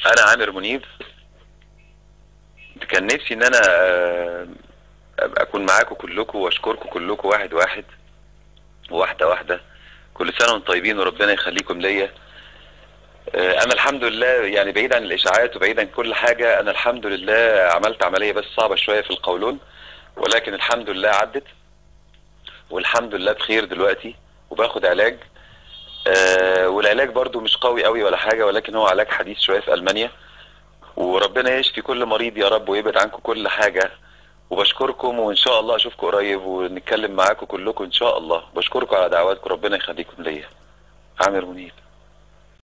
انا عامر منيب كان نفسي ان انا آه، ابقى اكون معاكم كلكم واشكركم كلكم واحد واحد واحده واحده كل سنه وانتم طيبين وربنا يخليكم ليا آه، انا الحمد لله يعني بعيد عن الاشاعات وبعيد عن كل حاجه انا الحمد لله عملت عمليه بس صعبه شويه في القولون ولكن الحمد لله عدت والحمد لله بخير دلوقتي وباخد علاج آه والعلاج برضو مش قوي قوي ولا حاجه ولكن هو علاج حديث شويه في المانيا وربنا يشفي كل مريض يا رب ويبعد عنكم كل حاجه وبشكركم وان شاء الله اشوفكم قريب ونتكلم معاكم كلكم ان شاء الله بشكركم على دعواتكم ربنا يخليكم ليا عامر منيب